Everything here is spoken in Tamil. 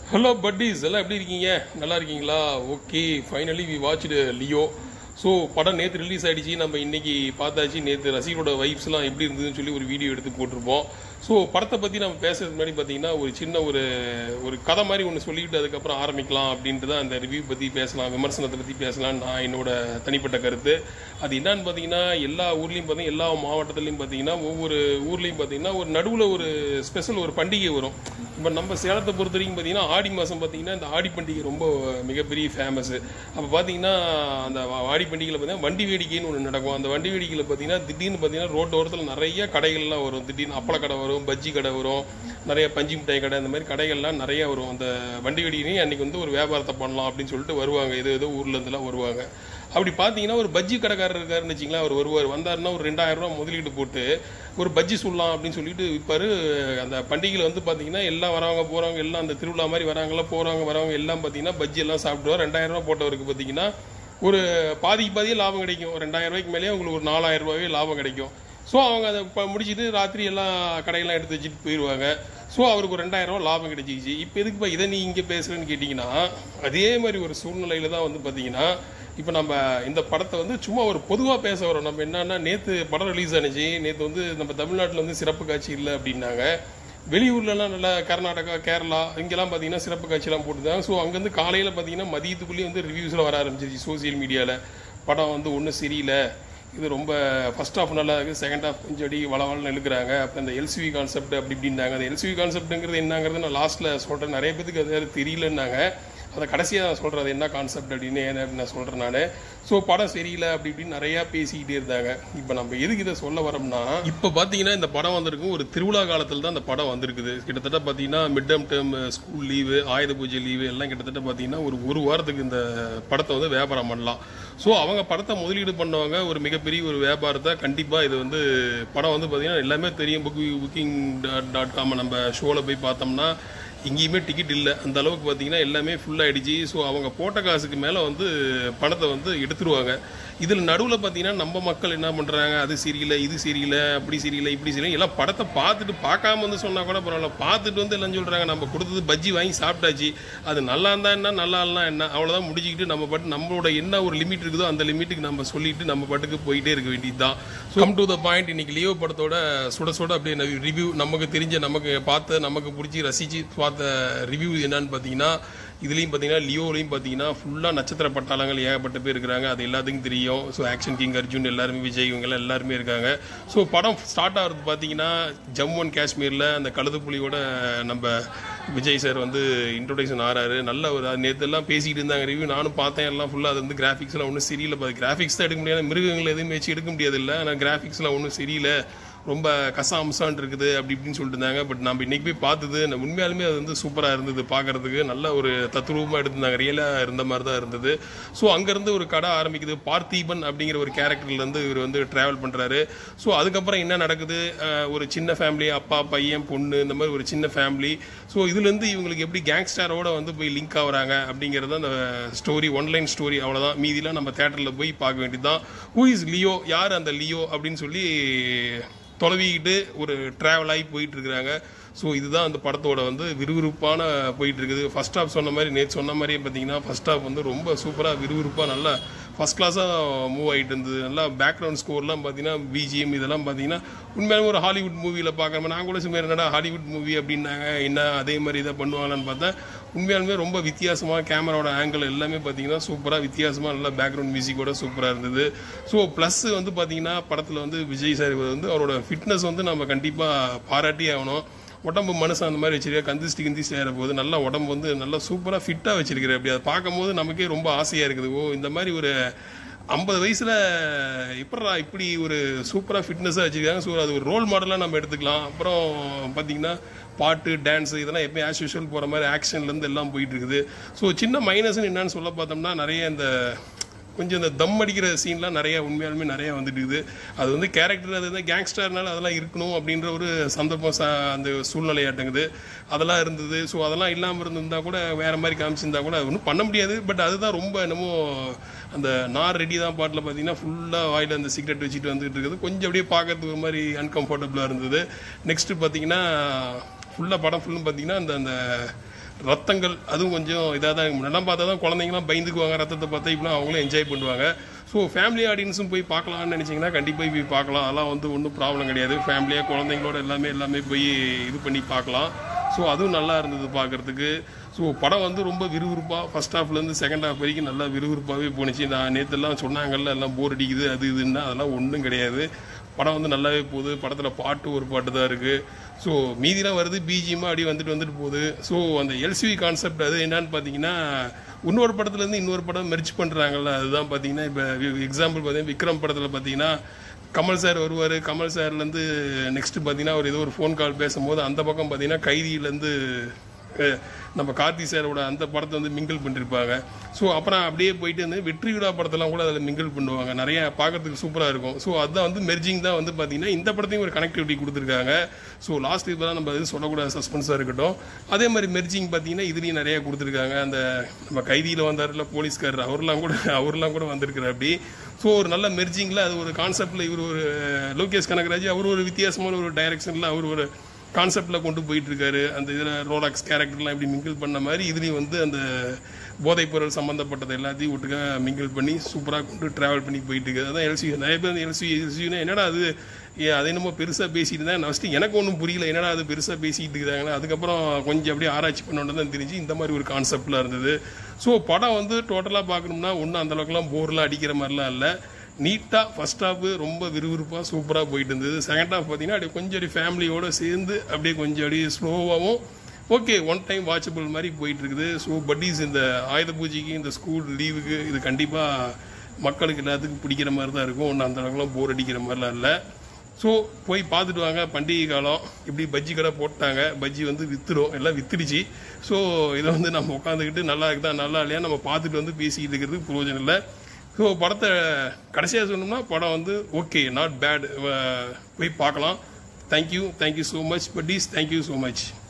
ஹலோ பட்டீஸ் எல்லாம் எப்படி இருக்கீங்க நல்லா இருக்கீங்களா okay finally we watched Leo so படம் நேற்று ரிலீஸ் ஆயிடுச்சு நம்ம இன்னைக்கு பார்த்தாச்சு நேற்று ரசிகரோட வைப்ஸ்லாம் எப்படி இருந்ததுன்னு சொல்லி ஒரு வீடியோ எடுத்து போட்டிருப்போம் ஸோ படத்தை பற்றி நம்ம பேசுறதுக்கு முன்னாடி பார்த்தீங்கன்னா ஒரு சின்ன ஒரு ஒரு கதை மாதிரி ஒன்று சொல்லிட்டு அதுக்கப்புறம் ஆரம்பிக்கலாம் அப்படின்ட்டு தான் அந்த ரிவ்யூ பற்றி பேசலாம் விமர்சனத்தை பற்றி பேசலாம் நான் என்னோட தனிப்பட்ட கருத்து அது என்னன்னு பார்த்தீங்கன்னா எல்லா ஊர்லேயும் பார்த்தீங்கன்னா எல்லா மாவட்டத்துலையும் பார்த்தீங்கன்னா ஒவ்வொரு ஊர்லேயும் பார்த்தீங்கன்னா ஒரு நடுவில் ஒரு ஸ்பெஷல் ஒரு பண்டிகை வரும் இப்போ நம்ம சேலத்தை பொறுத்த வரைக்கும் பார்த்தீங்கன்னா ஆடி மாதம் பார்த்தீங்கன்னா இந்த ஆடி பண்டிகை ரொம்ப மிகப்பெரிய ஃபேமஸ் அப்போ பார்த்தீங்கன்னா அந்த ஆடி பண்டிகையில் பார்த்தீங்கன்னா வண்டி வேடிக்கைன்னு ஒன்று நடக்கும் அந்த வண்டி வேடிக்கையில் பார்த்தீங்கன்னா திடீர்னு பார்த்தீங்கன்னா ரோட்டு ஓரத்தில் நிறைய கடைகள்லாம் வரும் திடீர்னு அப்பள கடை வரும் பஜ்ஜி கடை வரும் நிறைய பஞ்சு மிட்டாய் கடை இந்த மாதிரி கடைகள்லாம் நிறைய வரும் அந்த வண்டி வேடிக்கையும் அன்னைக்கு வந்து ஒரு வியாபாரத்தை பண்ணலாம் அப்படின்னு சொல்லிட்டு வருவாங்க ஏதோ ஏதோ ஊர்ல இருந்துலாம் வருவாங்க அப்படி பார்த்தீங்கன்னா ஒரு பஜ்ஜி கடைக்காரர் இருக்காருன்னு வச்சிங்களா அவர் வருவார் வந்தாருன்னா ஒரு ரெண்டாயிரம் ரூபா முதலீடு போட்டு ஒரு பஜ்ஜி சொல்லலாம் அப்படின்னு சொல்லிட்டு விற்பாரு அந்த பண்டிகையில் வந்து பார்த்தீங்கன்னா எல்லாம் வரவங்க போகிறவங்க எல்லாம் அந்த திருவிழா மாதிரி வராங்களா போகிறவங்க வரவங்க எல்லாம் பார்த்தீங்கன்னா பஜ்ஜி எல்லாம் சாப்பிடுவார் ரெண்டாயிரம் ரூபா போட்டவருக்கு பார்த்தீங்கன்னா ஒரு பாதிக்கு பாதியே லாபம் கிடைக்கும் ரெண்டாயிரம் ரூபாய்க்கு மேலேயே உங்களுக்கு ஒரு நாலாயிரம் ரூபாயே லாபம் கிடைக்கும் ஸோ அவங்க அதை இப்போ முடிச்சுட்டு ராத்திரி எல்லாம் கடையெல்லாம் எடுத்து வச்சுட்டு போயிடுவாங்க ஸோ அவருக்கு ஒரு ரெண்டாயிரம் ரூபா லாபம் கிடைச்சிச்சு இப்போ எதுக்குப்பா இதை நீ இங்கே பேசுகிறேன்னு கேட்டிங்கன்னா அதே மாதிரி ஒரு சூழ்நிலையில தான் வந்து பார்த்தீங்கன்னா இப்போ நம்ம இந்த படத்தை வந்து சும்மா ஒரு பொதுவாக பேச வரோம் நம்ம என்னன்னா நேற்று படம் ரிலீஸ் ஆனிச்சு நேற்று வந்து நம்ம தமிழ்நாட்டில் வந்து சிறப்பு காட்சி இல்லை அப்படின்னாங்க வெளியூர்லலாம் நல்லா கர்நாடகா கேரளா இங்கெல்லாம் பார்த்தீங்கன்னா சிறப்பு காட்சியெல்லாம் போட்டுருந்தாங்க ஸோ அங்கேருந்து காலையில் பார்த்தீங்கன்னா மதியத்துக்குள்ளேயே வந்து ரிவ்யூஸில் வர ஆரம்பிச்சிருச்சு சோசியல் மீடியாவில் படம் வந்து ஒன்றும் சரியில்லை இது ரொம்ப ஃபர்ஸ்ட் ஹாஃப் நல்லா இருக்குது செகண்ட் ஹாஃப் கொஞ்சம் அடி வளவளன்னு இழுக்கிறாங்க அப்புறம் இந்த எல்சிவி கான்செப்ட் அப்படி இப்படின்னாங்க அந்த எல்சிவி கான்செப்ட்டுங்கிறது என்னங்கிறது நான் லாஸ்ட்டில் சொல்கிறேன் நிறைய பேத்துக்கு அது யாரும் தெரியலன்னாங்க அதை கடைசியாக நான் சொல்கிறேன் அது என்ன கான்செப்ட் அப்படின்னு ஏன் அப்படின்னு நான் சொல்கிறேன் நான் ஸோ படம் சரியில்லை அப்படி இப்படின்னு நிறையா பேசிக்கிட்டே இருந்தாங்க இப்போ நம்ம எதுக்கு இதை சொல்ல வரோம்னா இப்போ பார்த்தீங்கன்னா இந்த படம் வந்திருக்கும் ஒரு திருவிழா காலத்தில் தான் இந்த படம் வந்திருக்குது கிட்டத்தட்ட பார்த்தீங்கன்னா mid term term school leave Ayudha Puja leave எல்லாம் கிட்டத்தட்ட பார்த்தீங்கன்னா ஒரு ஒரு வாரத்துக்கு இந்த படத்தை வந்து வியாபாரம் பண்ணலாம் ஸோ அவங்க படத்தை முதலீடு பண்ணவங்க ஒரு மிகப்பெரிய ஒரு வியாபாரத்தை கண்டிப்பாக இது வந்து படம் வந்து பார்த்தீங்கன்னா எல்லாமே தெரியும் புக் புக்கிங் டாட் காம் நம்ம ஷோவில் போய் பார்த்தோம்னா எங்கேயுமே டிக்கெட் இல்லை அந்த அளவுக்கு பார்த்தீங்கன்னா எல்லாமே ஃபுல் ஆயிடுச்சு ஸோ அவங்க போட்ட காசுக்கு மேலே வந்து பணத்தை வந்து எடுத்துருவாங்க இதில் நடுவில் பார்த்தீங்கன்னா நம்ம மக்கள் என்ன பண்ணுறாங்க அது சரியில்லை இது சரியில்லை அப்படி சரியில்லை இப்படி சரியில்லை எல்லாம் படத்தை பார்த்துட்டு பார்க்காம வந்து சொன்னால் கூட பரவாயில்ல பார்த்துட்டு வந்து எல்லாம் சொல்கிறாங்க நம்ம கொடுத்தது பஜ்ஜி வாங்கி சாப்பிட்டாச்சு அது நல்லா இருந்தா என்ன நல்லா இல்லைனா என்ன அவ்வளோதான் முடிச்சுக்கிட்டு நம்ம பாட்டு நம்மளோட என்ன ஒரு லிமிட் இருக்குதோ அந்த லிமிட்டுக்கு நம்ம சொல்லிட்டு நம்ம பாட்டுக்கு போயிட்டே இருக்க வேண்டியது தான் கம் டு த பாயிண்ட் இன்னைக்கு லியோ படத்தோட சுட சுட அப்படியே ரிவ்யூ நமக்கு தெரிஞ்ச நமக்கு பார்த்த நமக்கு பிடிச்சி ரசித்து பார்த்த ரிவ்யூ என்னன்னு பார்த்தீங்கன்னா இதுலேயும் பார்த்தீங்கன்னா லியோலையும் பார்த்தீங்கன்னா ஃபுல்லாக நட்சத்திர பட்டாளங்கள் ஏகப்பட்ட பேர் இருக்கிறாங்க அது எல்லாத்துக்கும் தெரியும் ஸோ ஆக்ஷன் கிங் அர்ஜுன் எல்லாருமே விஜய் இவங்கெல்லாம் எல்லாருமே இருக்காங்க ஸோ படம் ஸ்டார்ட் ஆகிறது பார்த்தீங்கன்னா ஜம்மு அண்ட் காஷ்மீரில் அந்த கழுது புலியோட நம்ம விஜய் சார் வந்து இன்ட்ரோடக்ஷன் ஆறாரு நல்ல ஒரு நேற்று எல்லாம் பேசிக்கிட்டு இருந்தாங்க ரிவ்யூ நானும் பார்த்தேன் எல்லாம் ஃபுல்லாக அது வந்து கிராஃபிக்ஸ்லாம் ஒன்றும் சரியில்லை பார்த்து கிராஃபிக்ஸ் தான் எடுக்க முடியாது மிருகங்கள் எதுவுமே வச்சு எடுக்க முடியாது இல்லை ஆனால் கிராஃபிக்ஸ்லாம் ஒன்றும் சரியில்லை ரொம்ப கசாம்சான் இருக்குது அப்படி இப்படின்னு சொல்லிட்டு இருந்தாங்க பட் நம்ம இன்னைக்கு போய் பார்த்தது நான் உண்மையாலுமே அது வந்து சூப்பராக இருந்தது பார்க்கறதுக்கு நல்ல ஒரு தத்ரூபமாக எடுத்திருந்தாங்க ரியலாக இருந்த மாதிரி தான் இருந்தது ஸோ அங்கேருந்து ஒரு கடை ஆரம்பிக்குது பார்த்திபன் அப்படிங்கிற ஒரு கேரக்டர்லேருந்து இவர் வந்து ட்ராவல் பண்ணுறாரு ஸோ அதுக்கப்புறம் என்ன நடக்குது அஹ் ஒரு சின்ன ஃபேமிலி அப்பா பையன் பொண்ணு இந்த மாதிரி ஒரு சின்ன ஃபேமிலி ஸோ இதுலேருந்து இவங்களுக்கு எப்படி கேங்ஸ்டரோட வந்து போய் லிங்க் ஆகுறாங்க அப்படிங்கிறது அந்த ஸ்டோரி ஒன்லைன் ஸ்டோரி அவ்வளோதான் மீதிலாம் நம்ம தேட்டரில் போய் பார்க்க வேண்டியது தான் ஹூ இஸ் லியோ யார் அந்த லியோ அப்படின்னு சொல்லி தொலைவிக்கிட்டு ஒரு ட்ராவல் ஆகி போயிட்டு இருக்கிறாங்க ஸோ இதுதான் அந்த படத்தோட வந்து விறுவிறுப்பான போயிட்டு இருக்குது ஃபர்ஸ்ட் ஹாஃப் சொன்ன மாதிரி நேற்று சொன்ன மாதிரியே பார்த்தீங்கன்னா ஃபர்ஸ்ட் ஹாஃப் வந்து ரொம்ப சூப்பராக விறுவிறுப்பாக நல்லா ஃபர்ஸ்ட் கிளாஸாக மூவ் ஆகிட்டு இருந்தது நல்லா பேக்ரவுண்ட் ஸ்கோர்லாம் பார்த்தீங்கன்னா பிஜிஎம் இதெல்லாம் பார்த்தீங்கன்னா உண்மையாலுமே ஒரு ஹாலிவுட் மூவியில் பார்க்குற நான் கூட சும்மா என்னடா ஹாலிவுட் மூவி அப்படின்னாங்க என்ன அதே மாதிரி இதை பண்ணுவாங்களான்னு பார்த்தா உண்மையாலுமே ரொம்ப வித்தியாசமாக கேமராவோட ஆங்கிள் எல்லாமே பார்த்தீங்கன்னா சூப்பராக வித்தியாசமாக நல்லா பேக்ரவுண்ட் மியூசிக்கோட சூப்பராக இருந்தது ஸோ ப்ளஸ் வந்து பார்த்தீங்கன்னா படத்தில் வந்து விஜய் சார் வந்து அவரோட ஃபிட்னஸ் வந்து நம்ம கண்டிப்பாக பாராட்டி ஆகணும் உடம்பு மனுஷன் அந்த மாதிரி வச்சிருக்க கந்திஸ்டி கிந்திஸ்டி ஆகிற போது நல்லா உடம்பு வந்து நல்லா சூப்பராக ஃபிட்டாக வச்சிருக்கிற அப்படி அதை பார்க்கும்போது நமக்கே ரொம்ப ஆசையாக இருக்குது ஓ இந்த மாதிரி ஒரு ஐம்பது வயசில் எப்படா இப்படி ஒரு சூப்பராக ஃபிட்னஸாக வச்சுருக்காங்க ஸோ அது ஒரு ரோல் மாடலாக நம்ம எடுத்துக்கலாம் அப்புறம் பார்த்தீங்கன்னா பாட்டு டான்ஸ் இதெல்லாம் எப்பயும் ஆஸ் யூஷுவல் போகிற மாதிரி ஆக்ஷன்லேருந்து எல்லாம் போயிட்டு இருக்குது ஸோ சின்ன மைனஸ்னு என்னன்னு சொல்ல பார்த்தோம்னா நிறைய இந்த கொஞ்சம் இந்த தம் அடிக்கிற சீன்லாம் நிறைய உண்மையாலுமே நிறைய வந்துட்டு இருக்குது அது வந்து கேரக்டர் அது வந்து கேங்ஸ்டர்னால அதெல்லாம் இருக்கணும் அப்படின்ற ஒரு சந்தர்ப்பம் ச- அந்த சூழ்நிலையாட்டுங்குது அதெல்லாம் இருந்தது ஸோ அதெல்லாம் இல்லாமல் இருந்திருந்தா கூட வேற மாதிரி காமிச்சிருந்தா கூட ஒன்றும் பண்ண முடியாது பட் அதுதான் ரொம்ப என்னமோ அந்த நார் ரெடி தான் பாட்டில் பார்த்தீங்கன்னா ஃபுல்லாக வாயில் அந்த சிகரெட் வச்சுட்டு வந்துட்டு இருக்குது கொஞ்சம் அப்படியே பார்க்கறதுக்கு ஒரு மாதிரி அன்கம்ஃபர்டபுளாக இருந்தது நெக்ஸ்ட் பார்த்தீங்கன்னா ஃபுல்லாக படம் ஃபுல்லும் பார்த்தீங்கன்னா அந்த அந்த ரத்தங்கள் அதுவும் கொஞ்சம் இதாக தான் முன்னெல்லாம் பார்த்தா தான் குழந்தைங்களாம் பயந்துக்குவாங்க ரத்தத்தை பார்த்தா இப்பெல்லாம் அவங்களும் என்ஜாய் பண்ணுவாங்க ஸோ ஃபேமிலி ஆடியன்ஸும் போய் பார்க்கலாம்னு நினச்சிங்கன்னா கண்டிப்பாக போய் பார்க்கலாம் அதெல்லாம் வந்து ஒன்றும் ப்ராப்ளம் கிடையாது ஃபேமிலியாக குழந்தைங்களோட எல்லாமே எல்லாமே போய் இது பண்ணி பார்க்கலாம் ஸோ அதுவும் நல்லா இருந்தது பார்க்குறதுக்கு ஸோ படம் வந்து ரொம்ப விறுவிறுப்பாக ஃபர்ஸ்ட் ஹாஃப்லேருந்து செகண்ட் ஹாஃப் வரைக்கும் நல்லா விறுவிறுப்பாகவே போணுச்சு நான் நேற்றுலாம் சொன்னாங்கல்ல எல்லாம் போர் அடிக்குது அது இதுன்னா அதெல்லாம் ஒன்றும் கிடையாது படம் வந்து நல்லாவே போகுது படத்தில் பாட்டு ஒரு பாட்டு தான் இருக்குது ஸோ மீதிலாம் வருது பிஜிஎம்மா அப்படி வந்துட்டு வந்துட்டு போகுது ஸோ அந்த எல்சிவி கான்செப்ட் அது என்னன்னு பார்த்தீங்கன்னா இன்னொரு படத்துலேருந்து இன்னொரு படம் மெர்ச் பண்ணுறாங்கல்ல அதுதான் பார்த்தீங்கன்னா இப்போ எக்ஸாம்பிள் பார்த்தீங்கன்னா விக்ரம் படத்தில் பார்த்தீங்கன்னா கமல் சார் வருவார் கமல் சார்லேருந்து நெக்ஸ்ட் பார்த்தீங்கன்னா அவர் ஏதோ ஒரு ஃபோன் கால் பேசும்போது அந்த பக்கம் பார்த்தீங்கன்னா கைதியிலேருந்து அஹ், நம்ம கார்த்தி சாரோட அந்த படத்தை வந்து மிங்கிள் பண்ணிருப்பாங்க ஸோ அப்புறம் அப்படியே போயிட்டு வந்து வெற்றி விழா படத்தெல்லாம் கூட அதில் மிங்கிள் பண்ணுவாங்க நிறைய பார்க்கறதுக்கு சூப்பராக இருக்கும் ஸோ அதுதான் வந்து மெர்ஜிங் தான் வந்து பார்த்தீங்கன்னா இந்த படத்தையும் ஒரு கனெக்டிவிட்டி கொடுத்துருக்காங்க ஸோ லாஸ்ட் இப்போ தான் நம்ம இது சொல்லக்கூடாது சஸ்பென்ஸாக இருக்கட்டும் அதே மாதிரி மெர்ஜிங் பார்த்தீங்கன்னா இதுலேயும் நிறைய கொடுத்துருக்காங்க அந்த நம்ம கைதியில் வந்தார்ல போலீஸ்காரர் அவர்லாம் கூட அவர்லாம் கூட வந்திருக்கிறார் அப்படி ஸோ ஒரு நல்ல மெர்ஜிங்கில் அது ஒரு கான்செப்டில் இவர் ஒரு லோகேஷ் கனகராஜ் அவர் ஒரு வித்தியாசமான ஒரு டைரக்ஷனில் அவர் ஒரு கான்செப்டில் கொண்டு போயிட்டு இருக்காரு அந்த இதில் ரோலாக்ஸ் கேரக்டர்லாம் இப்படி மிங்கிள் பண்ண மாதிரி இதுலேயும் வந்து அந்த போதைப் பொருள் சம்மந்தப்பட்டது எல்லாத்தையும் விட்டுக்க மிங்கிள் பண்ணி சூப்பராக கொண்டு ட்ராவல் பண்ணி போயிட்டு இருக்கு அதான் எல்சி நிறைய பேர் எல்சி எல்சினா என்னடா அது ஏ, அது என்னமோ பெருசாக பேசிட்டு இருந்தேன் ஃபஸ்ட்டு எனக்கு ஒன்றும் புரியல என்னடா அது பெருசாக பேசிட்டு இருக்காங்களா அதுக்கப்புறம் கொஞ்சம் அப்படியே ஆராய்ச்சி பண்ணோன்னு தான் தெரிஞ்சு இந்த மாதிரி ஒரு கான்செப்டில் இருந்தது ஸோ படம் வந்து டோட்டலாக பார்க்கணும்னா ஒன்றும் அந்த அளவுக்குலாம் போர்லாம் அடிக்கிற மாதிரிலாம் இல்லை நீட்டாக ஃபர்ஸ்ட் ஹாஃப் ரொம்ப விறுவிறுப்பாக சூப்பராக போயிட்டு இருந்தது செகண்ட் ஹாஃப் பார்த்தீங்கன்னா அப்படியே கொஞ்சம் அப்படியே ஃபேமிலியோட சேர்ந்து அப்படியே கொஞ்சம் அப்படியே ஸ்லோவாகவும் ஓகே ஒன் டைம் வாட்சபிள் மாதிரி போயிட்டு இருக்குது ஸோ பட்டீஸ் இந்த ஆயுத பூஜைக்கு இந்த ஸ்கூல் லீவுக்கு இது கண்டிப்பாக மக்களுக்கு எல்லாத்துக்கும் பிடிக்கிற மாதிரி தான் இருக்கும் ஒன்றும் அந்த அளவுக்குலாம் போர் அடிக்கிற மாதிரிலாம் இல்லை ஸோ போய் பார்த்துட்டு வாங்க பண்டிகை காலம் இப்படி பஜ்ஜி கடை போட்டாங்க பஜ்ஜி வந்து வித்துடும் எல்லாம் வித்துடுச்சு ஸோ இதை வந்து நம்ம உட்காந்துக்கிட்டு நல்லா இருக்குதா நல்லா இல்லையா நம்ம பார்த்துட்டு வந்து பேசிக்கிட்டு இருக்கிறதுக்கு பிரயோஜனம் இல்லை ஸோ படத்தை கடைசியாக சொன்னோம்னா படம் வந்து ஓகே நாட் பேட் போய் பார்க்கலாம் thank you thank you so much buddies thank you so much